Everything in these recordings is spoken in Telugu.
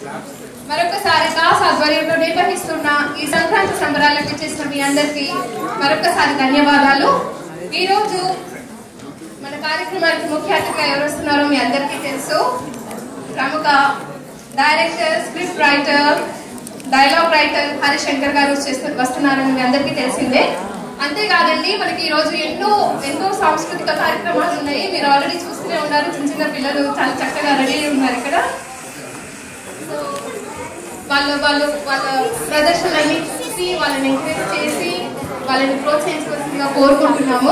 మరొకసారి దాస్ ఆధ్వర్యంలో నిర్వహిస్తున్న ఈ సంక్రాంతి సంబరాలకు చేసిన మీ అందరికీ మరొకసారి ధన్యవాదాలు ఈ రోజు మన కార్యక్రమానికి ముఖ్య అతిథిగా ఎవరు వస్తున్నారో మీ అందరికీ తెలుసు ప్రముఖ director script writer dialogue writer Harishankar గారు చేస్తూ వస్తున్నారని మీ అందరికీ తెలిసిందే అంతేకాదండి మనకి ఈ రోజు ఎన్నో ఎన్నో సాంస్కృతిక కార్యక్రమాలు ఉన్నాయి మీరు ఆల్రెడీ చూస్తూనే ఉన్నారు చిన్న చిన్న పిల్లలు చాలా చక్కగా రెడీ అయి ఉన్నారు ఇక్కడ సో వాళ్ళు వాళ్ళు వాళ్ళ ప్రదర్శనలన్నీ చూసి వాళ్ళని ఎంకరేజ్ చేసి వాళ్ళని ప్రోత్సహించవలసిందిగా కోరుకుంటున్నాము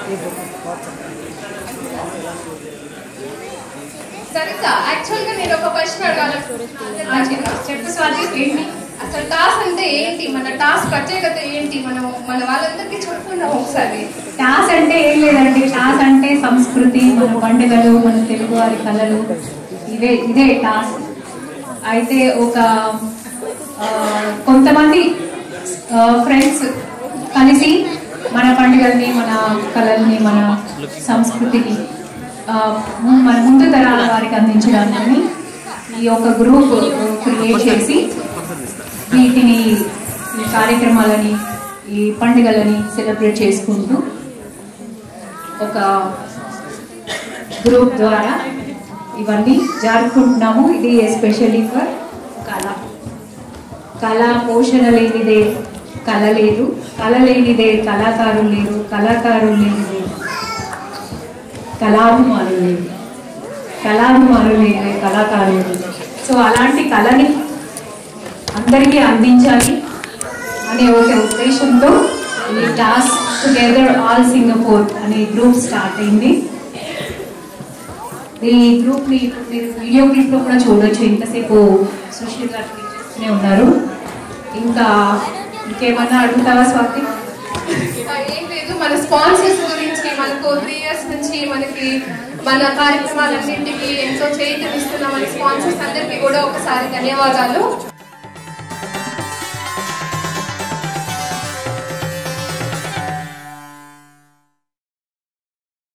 సరిగ్గా యాక్చువల్ గా నేను ఒక క్వశ్చన్ అడగాలనుకుంటున్నాను చెప్పు స్వాతి ఏంటి అసలు టాస్ అంటే ఏంటి మన టాస్ ప్రత్యేకత ఏంటి మనం మన వాళ్ళందరికీ చెప్పుకుందాం ఒకసారి టాస్ అంటే ఏం లేదండి టాస్ అంటే సంస్కృతి మన పండుగలు మన తెలుగువారి కళలు ఇవే ఇదే టాస్ అయితే ఒక ఆ, కొంతమంది ఫ్రెండ్స్ కలిసి మన పండుగల్ని మన కళల్ని మన సంస్కృతిని ఆ, మన ముందు తరాల వారికి అందించడానికి ఈ యొక్క గ్రూప్ క్రియేట్ చేసి వీటిని ఈ కార్యక్రమాలని ఈ పండుగలని సెలబ్రేట్ చేసుకుంటూ ఒక గ్రూప్ ద్వారా ఇవన్నీ జరుపుకుంటున్నాము ఇది ఎస్పెషల్లీ ఫర్ కళ కళ పోషణ లేనిదే కళ లేదు కళ లేనిదే కళాకారులు లేరు కళాకారులు లేనిదే కళాభిమానులు లేరు కళాభిమానులు లేనిదే కళాకారులు లేరు సో అలాంటి కళని అందరికీ అందించాలి అనే ఒక ఉద్దేశంతో ఈ టాస్క్ టుగెదర్ ఆల్ సింగపూర్ అనే గ్రూప్ స్టార్ట్ అయింది ఈ గ్రూప్ ని ఇప్పుడు మీరు వీడియో క్లిప్ లో కూడా చూడొచ్చు ఇంతసేపు సుశీల్ గారు clip చేస్తూనే ఉన్నారు ఇంకా ఇంకేమన్నా అడుగుతావా స్వాతి ఆ, ఏం లేదు మన స్పాన్సర్స్ గురించి మనకు త్రీ ఇయర్స్ నుంచి మనకి మన కార్యక్రమాలన్నింటికి ఎంతో చేయూతనిస్తున్న మన స్పాన్సర్స్ అందరికీ కూడా ఒకసారి ధన్యవాదాలు